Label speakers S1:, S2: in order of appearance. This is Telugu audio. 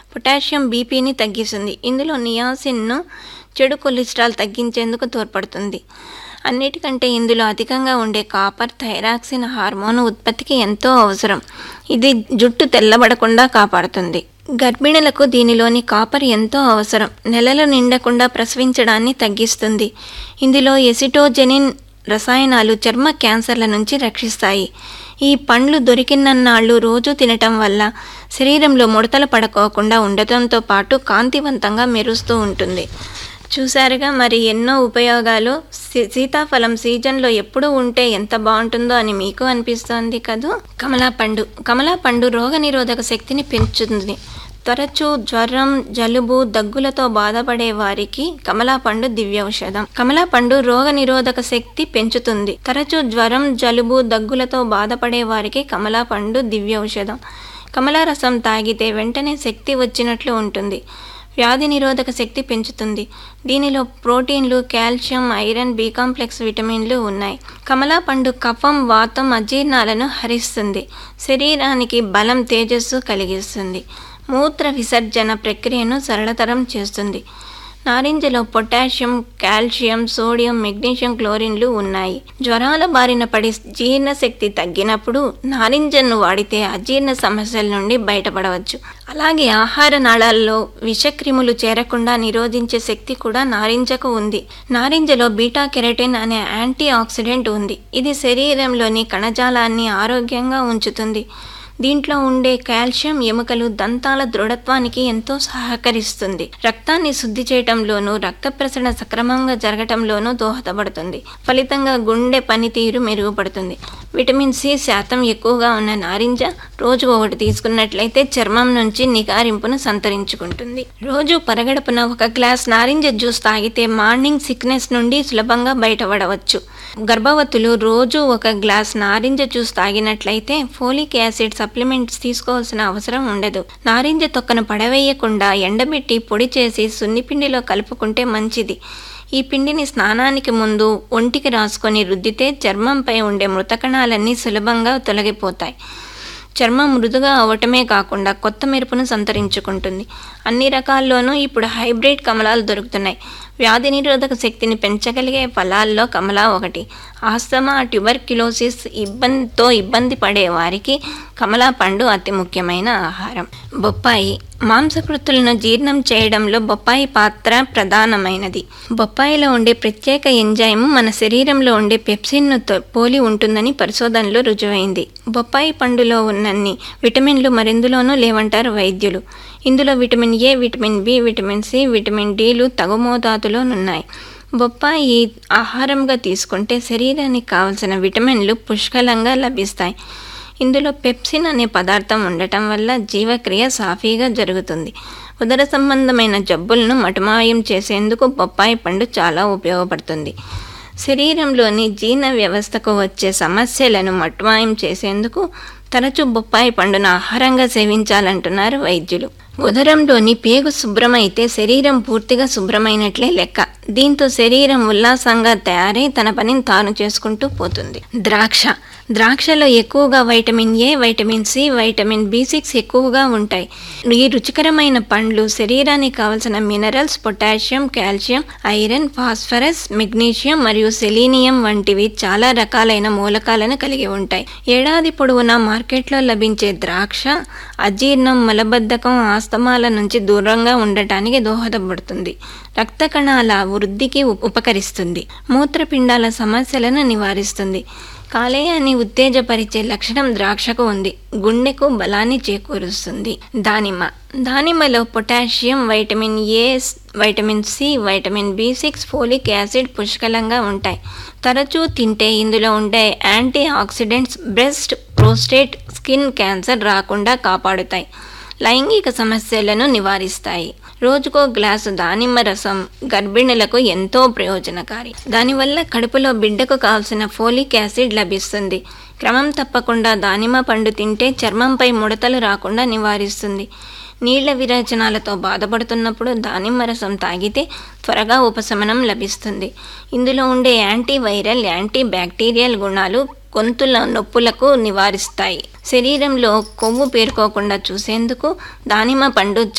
S1: పొటాషియం బీపీని తగ్గిస్తుంది ఇందులో నియాసిన్ను చెడు కొలెస్ట్రాల్ తగ్గించేందుకు తోడ్పడుతుంది అన్నిటికంటే ఇందులో అధికంగా ఉండే కాపర్ థైరాక్సిన్ హార్మోన్ ఉత్పత్తికి ఎంతో అవసరం ఇది జుట్టు తెల్లబడకుండా కాపాడుతుంది గర్భిణులకు దీనిలోని కాపర్ ఎంతో అవసరం నెలలు నిండకుండా ప్రసవించడాన్ని తగ్గిస్తుంది ఇందులో ఎసిటోజెనిన్ రసాయనాలు చర్మ క్యాన్సర్ల నుంచి రక్షిస్తాయి ఈ పండ్లు దొరికినన్నాళ్ళు రోజు తినటం వల్ల శరీరంలో ముడతలు పడుకోకుండా ఉండటంతో పాటు కాంతివంతంగా మెరుస్తూ ఉంటుంది చూసారుగా మరి ఎన్నో ఉపయోగాలు సీ- సీతాఫలం సీజన్లో ఎప్పుడు ఉంటే ఎంత బాగుంటుందో అని మీకు అనిపిస్తోంది కదూ కమలా పండు కమలా పండు రోగనిరోధక శక్తిని పెంచుతుంది తరచూ జ్వరం జలుబు దగ్గులతో బాధపడే వారికి కమలా పండు దివ్య ఔషధం కమలా పండు రోగ నిరోధక శక్తి పెంచుతుంది తరచూ జ్వరం జలుబు దగ్గులతో బాధపడే వారికి కమలా పండు దివ్య ఔషధం కమలా రసం తాగితే వెంటనే శక్తి వచ్చినట్లు ఉంటుంది వ్యాధి నిరోధక శక్తి పెంచుతుంది దీనిలో ప్రోటీన్లు కాల్షియం ఐరన్ బి కాంప్లెక్స్ విటమిన్లు ఉన్నాయి కమలా పండు కఫం వాతం అజీర్ణాలను హరిస్తుంది శరీరానికి బలం తేజస్సు కలిగిస్తుంది మూత్ర విసర్జన ప్రక్రియను సరళతరం చేస్తుంది నారింజలో పొటాషియం కాల్షియం సోడియం మెగ్నీషియం క్లోరిన్లు ఉన్నాయి జ్వరాల బారిన పడి జీర్ణశక్తి తగ్గినప్పుడు నారింజను వాడితే అజీర్ణ సమస్యల నుండి బయటపడవచ్చు అలాగే ఆహార నాళాల్లో విషక్రిములు చేరకుండా నిరోధించే శక్తి కూడా నారింజకు ఉంది నారింజలో బీటా కెరటిన్ అనే యాంటీ ఆక్సిడెంట్ ఉంది ఇది శరీరంలోని కణజాలాన్ని ఆరోగ్యంగా ఉంచుతుంది దీంట్లో ఉండే కాల్షియం ఎముకలు దంతాల దృఢత్వానికి ఎంతో సహకరిస్తుంది రక్తాన్ని శుద్ధి చేయటంలోనూ రక్త ప్రసరణ సక్రమంగా జరగటంలోనూ దోహదపడుతుంది ఫలితంగా గుండె పనితీరు మెరుగుపడుతుంది విటమిన్ సి శాతం ఎక్కువగా ఉన్న నారింజ రోజు ఒకటి తీసుకున్నట్లయితే చర్మం నుంచి నిగారింపును సంతరించుకుంటుంది రోజు పరగడపున ఒక గ్లాస్ నారింజ జ్యూస్ తాగితే మార్నింగ్ సిక్నెస్ నుండి సులభంగా బయటపడవచ్చు గర్భవతులు రోజు ఒక గ్లాస్ నారింజ జ్యూస్ తాగినట్లయితే ఫోలిక్ యాసిడ్ సప్లిమెంట్స్ తీసుకోవాల్సిన అవసరం ఉండదు నారింజ తొక్కను పడవేయకుండా ఎండబెట్టి పొడి చేసి సున్నిపిండిలో కలుపుకుంటే మంచిది ఈ పిండిని స్నానానికి ముందు ఒంటికి రాసుకొని రుద్దితే చర్మంపై ఉండే మృతకణాలన్నీ సులభంగా తొలగిపోతాయి చర్మం మృదుగా అవటమే కాకుండా కొత్త మెరుపును సంతరించుకుంటుంది అన్ని రకాల్లోనూ ఇప్పుడు హైబ్రిడ్ కమలాలు దొరుకుతున్నాయి వ్యాధి నిరోధక శక్తిని పెంచగలిగే ఫలాల్లో కమలా ఒకటి ఆస్తమా ట్యూబర్క్యులోసిస్ ఇబ్బందితో ఇబ్బంది పడే వారికి కమలా పండు అతి ముఖ్యమైన ఆహారం బొప్పాయి మాంసకృతులను జీర్ణం చేయడంలో బొప్పాయి పాత్ర ప్రధానమైనది బొప్పాయిలో ఉండే ప్రత్యేక ఎంజైమ్ మన శరీరంలో ఉండే పెప్సిన్ను తో- పోలి ఉంటుందని పరిశోధనలో రుజువైంది బొప్పాయి పండులో ఉన్నన్ని విటమిన్లు మరెందులోనూ లేవంటారు వైద్యులు ఇందులో vitamin A vitamin B vitamin C vitamin డిలు తగు మోతాదులోనున్నాయి బొప్పాయి ఆహారంగా తీసుకుంటే శరీరానికి కావలసిన విటమిన్లు పుష్కలంగా లభిస్తాయి ఇందులో పెప్సిన్ అనే పదార్థం ఉండటం వల్ల జీవక్రియ సాఫీగా జరుగుతుంది ఉదర సంబంధమైన జబ్బులను మటుమాయం చేసేందుకు బొప్పాయి పండు చాలా ఉపయోగపడుతుంది శరీరంలోని జీర్ణ వ్యవస్థకు వచ్చే సమస్యలను మటుమాయం చేసేందుకు తరచూ బొప్పాయి పండును ఆహారంగా సేవించాలంటున్నారు వైద్యులు ఉదరంలోని పేగు శుభ్రమైతే శరీరం పూర్తిగా శుభ్రమైనట్లే లెక్క దీంతో శరీరం ఉల్లాసంగా తయారై తన పనిని తాను చేసుకుంటూ పోతుంది ద్రాక్ష ద్రాక్షలో ఎక్కువగా vitamin A vitamin C vitamin B six ఎక్కువగా ఉంటాయి ఈ రుచికరమైన పండ్లు శరీరానికి కావలసిన minerals potassium calcium iron phosphorus magnesium మరియు సెలీనియం వంటివి చాలా రకాలైన మూలకాలను కలిగి ఉంటాయి ఏడాది పొడవునా మార్కెట్లో లభించే ద్రాక్ష అజీర్ణం మలబద్ధకం ఆస్తమాల నుంచి దూరంగా ఉండటానికి దోహదపడుతుంది రక్త కణాల వృద్ధికి ఉ- ఉపకరిస్తుంది మూత్రపిండాల సమస్యలను నివారిస్తుంది కాలేయాన్ని ఉత్తేజపరిచే లక్షణం ద్రాక్షకు ఉంది గుండెకు బలాన్ని చేకూరుస్తుంది దానిమ్మ దానిమ్మలో potassium vitamin A vitamin C vitamin B six folic acid పుష్కలంగా ఉంటాయి తరచూ తింటే ఇందులో ఉండే antioxidants breast prostate skin cancer రాకుండా కాపాడుతాయి లైంగిక సమస్యలను నివారిస్తాయి రోజుకో గ్లాసు దానిమ్మ రసం గర్భిణులకు ఎంతో ప్రయోజనకారి దానివల్ల కడుపులో బిడ్డకు కావాల్సిన ఫోలిక్ యాసిడ్ లభిస్తుంది క్రమం తప్పకుండా దానిమ్మ పండు తింటే చర్మంపై ముడతలు రాకుండా నివారిస్తుంది నీళ్ల విరేచనాలతో బాధపడుతున్నప్పుడు దానిమ్మ రసం తాగితే త్వరగా ఉపశమనం లభిస్తుంది ఇందులో ఉండే యాంటీ వైరల్ యాంటీ బ్యాక్టీరియల్ గుణాలు గొంతుల నొప్పులకు నివారిస్తాయి శరీరంలో కొవ్వు పేరుకోకుండా చూసేందుకు దానిమ్మ పండు